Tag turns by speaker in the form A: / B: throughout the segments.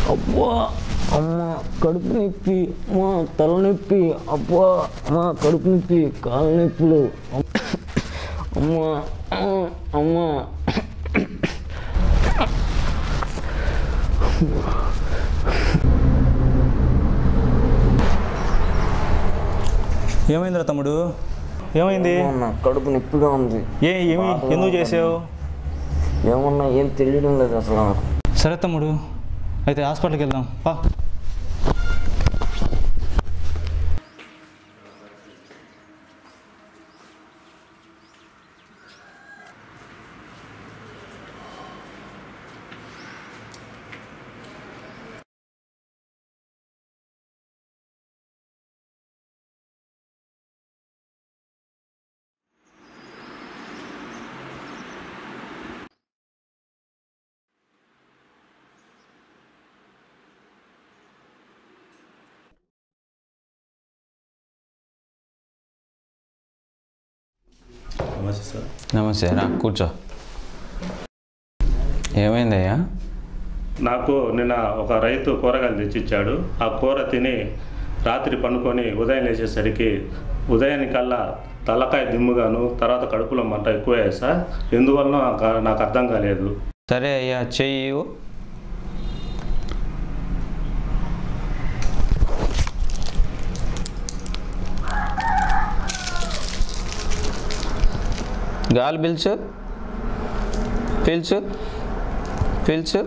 A: అబ్బా అమ్మ కడుపు నొప్పి అమ్మా తలనొప్పి అబ్బా అమ్మా కడుపు నొప్పి కాళ్ళ నొప్పులు అమ్మా అమ్మా
B: ఏమైందిరా తమ్ముడు ఏమైంది
A: అమ్మా, కడుపు నొప్పిగా ఉంది
B: ఏ ఏమి ఎందుకు చేసావు
A: ఏమన్నా ఏం తెలియడం లేదు అసలు
B: సరే తమ్ముడు అయితే హాస్పిటల్కి వెళ్దాం పా
C: నమస్తే సార్
D: నమస్తే రా కూర్చో ఏమైందయ్యా
C: నాకు నిన్న ఒక రైతు కూరగాయలు తెచ్చిచ్చాడు ఆ కూర తిని రాత్రి పండుకొని ఉదయం లేచేసరికి ఉదయానికల్లా తలకాయ దిమ్ముగాను తర్వాత కడుపులో మంట ఎక్కువయ్యాయి సార్ ఎందువలన నాకు- నాకు అర్థం కాలేదు
D: సరే అయ్యా చెయ్యి ఇవ్వు. గాలి పీల్చు పీల్చు పీల్చు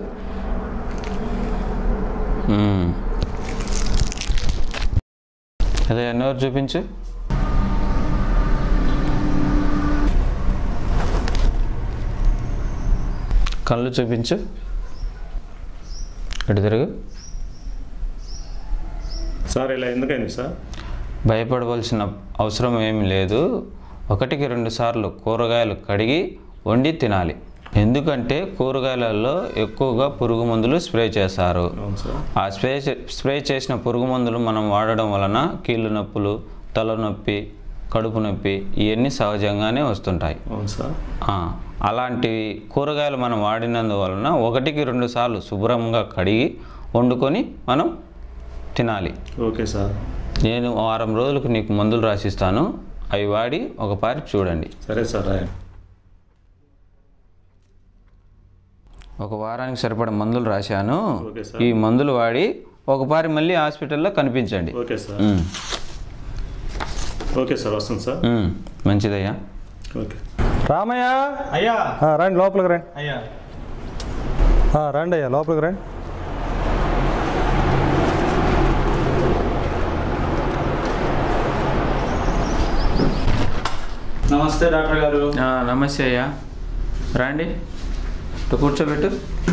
D: మ్మ్. అదే నోరు చూపించు కళ్ళు చూపించు ఇటు తిరుగు
C: సార్ ఇలా ఎందుకైంది సార్
D: భయపడవలసిన అవసరం ఏమీ లేదు ఒకటికి రెండు సార్లు కూరగాయలు కడిగి వండి తినాలి ఎందుకంటే కూరగాయలలో ఎక్కువగా పురుగు మందులు స్ప్రే చేస్తారు
C: అవును సార్
D: ఆ స్ప్రే చే- స్ప్రే చేసిన పురుగు మందులు మనం వాడడం వలన కీళ్ళు నొప్పులు తలనొప్పి కడుపు నొప్పి ఇవన్నీ సహజంగానే వస్తుంటాయి
C: అవును సార్
D: ఆ, అలాంటి కూరగాయలు మనం వాడినందువలన ఒకటికి రెండు సార్లు శుభ్రంగా కడిగి వండుకొని మనం తినాలి
C: ఓకే సార్
D: నేను వారం రోజులకు నీకు మందులు రాసిస్తాను అవి వాడి ఒక పారి చూడండి
C: సరే సార్ రాయండి
D: ఒక వారానికి సరిపడ మందులు రాశాను
C: ఓకే సార్.
D: ఈ మందులు వాడి ఒక పారి మళ్ళీ హాస్పిటల్లో కనిపించండి
C: okay sir
D: um,
C: okay sir వస్తుంది సార్
D: ఉమ్, మంచిదయ్యా
C: ఓకే
E: రామయ్య
B: అయ్యా
E: ఆ, రండి లోపలికి రండి
B: అయ్యా
E: ఆ, రండి అయ్యా లోపలికి రండి
B: నమస్తే డాక్టర్ గారు
D: ఆ, నమస్తే అయ్యా రండి ఇటు కూర్చోబెట్టు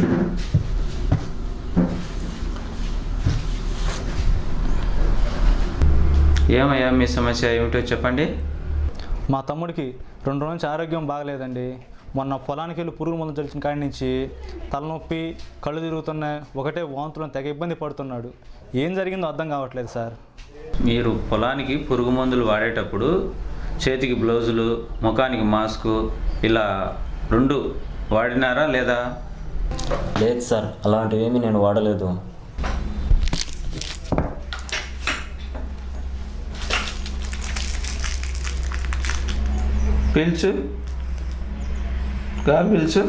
D: ఏమయ్యా మీ సమస్య ఏమిటో చెప్పండి
B: మా తమ్ముడికి రెండు రోజుల నుంచి ఆరోగ్యం బాగలేదండి మొన్న పొలానికి వెళ్ళి పురుగు మందు చల్లిన కాడి నుంచి తలనొప్పి కళ్ళు తిరుగుతున్నాయి ఒకటే వాంతులను తెగ ఇబ్బంది పడుతున్నాడు ఏం జరిగిందో అర్థం కావట్లేదు సార్
D: మీరు పొలానికి పురుగు మందులు వాడేటప్పుడు చేతికి బ్లౌజులు ముఖానికి మాస్కు ఇలా రెండు వాడినారా లేదా
A: లేదు సార్ అలాంటివేమీ నేను వాడలేదు
D: పీల్చు గాలి పీల్చు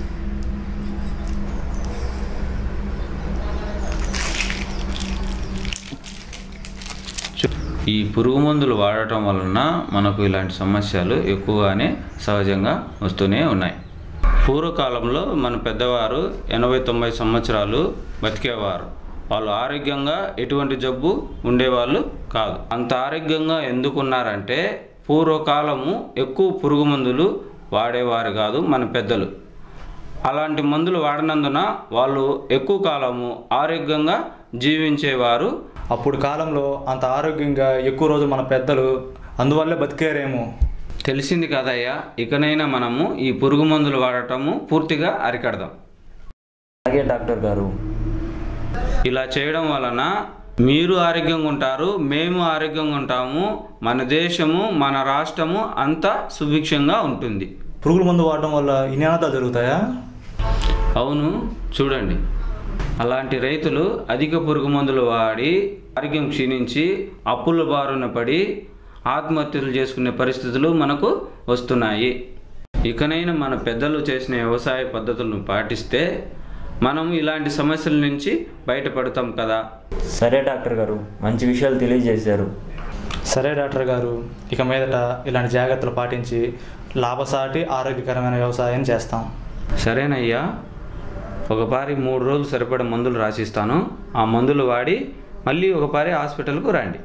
D: చు- ఈ పురుగు మందులు వాడటం వలన మనకు ఇలాంటి సమస్యలు ఎక్కువగానే సహజంగా వస్తూనే ఉన్నాయి పూర్వకాలంలో మన పెద్దవారు ఎనభై తొంభై సంవత్సరాలు బతికేవారు వాళ్ళు ఆరోగ్యంగా ఎటువంటి జబ్బు ఉండేవాళ్ళు కాదు అంత ఆరోగ్యంగా ఎందుకున్నారంటే పూర్వకాలము ఎక్కువ పురుగు మందులు వాడేవారు కాదు మన పెద్దలు అలాంటి మందులు వాడినందున వాళ్ళు ఎక్కువ కాలము ఆరోగ్యంగా జీవించేవారు
B: అప్పుడు కాలంలో అంత ఆరోగ్యంగా ఎక్కువ రోజు మన పెద్దలు అందువల్లే బతికారేమో
D: తెలిసింది కదయ్యా ఇకనైనా మనము ఈ పురుగు మందులు వాడటము పూర్తిగా అరికడదాం
A: అలాగే డాక్టర్ గారు
D: ఇలా చేయడం వలన మీరు ఆరోగ్యంగా ఉంటారు మేము ఆరోగ్యంగా ఉంటాము మన దేశము మన రాష్ట్రము అంతా సుభిక్షంగా ఉంటుంది
B: పురుగుల మందు వాడడం వల్ల ఇన్ని అనాథాలు జరుగుతాయా
D: అవును చూడండి అలాంటి రైతులు అధిక పురుగు మందులు వాడి ఆరోగ్యం క్షీణించి అప్పుల బారున పడి ఆత్మహత్యలు చేసుకునే పరిస్థితులు మనకు వస్తున్నాయి ఇకనైనా మన పెద్దలు చేసిన వ్యవసాయ పద్ధతులను పాటిస్తే మనం ఇలాంటి సమస్యల నుంచి బయటపడతాం కదా
A: సరే డాక్టర్ గారు మంచి విషయాలు తెలియజేశారు
B: సరే డాక్టర్ గారు ఇక మీదట ఇలాంటి జాగ్రత్తలు పాటించి లాభసాటి ఆరోగ్యకరమైన వ్యవసాయం చేస్తాం
D: సరేనయ్యా ఒక పారి మూడు రోజులు సరిపడ మందులు రాసిస్తాను ఆ మందులు వాడి మళ్ళీ ఒక పారి హాస్పిటల్కు రండి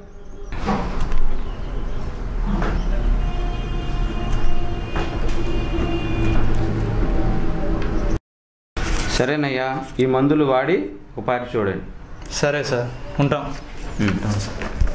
D: సరేనయ్యా ఈ మందులు వాడి ఒక పారి చూడండి
B: సరే సార్ ఉంటాం
D: ఉమ్.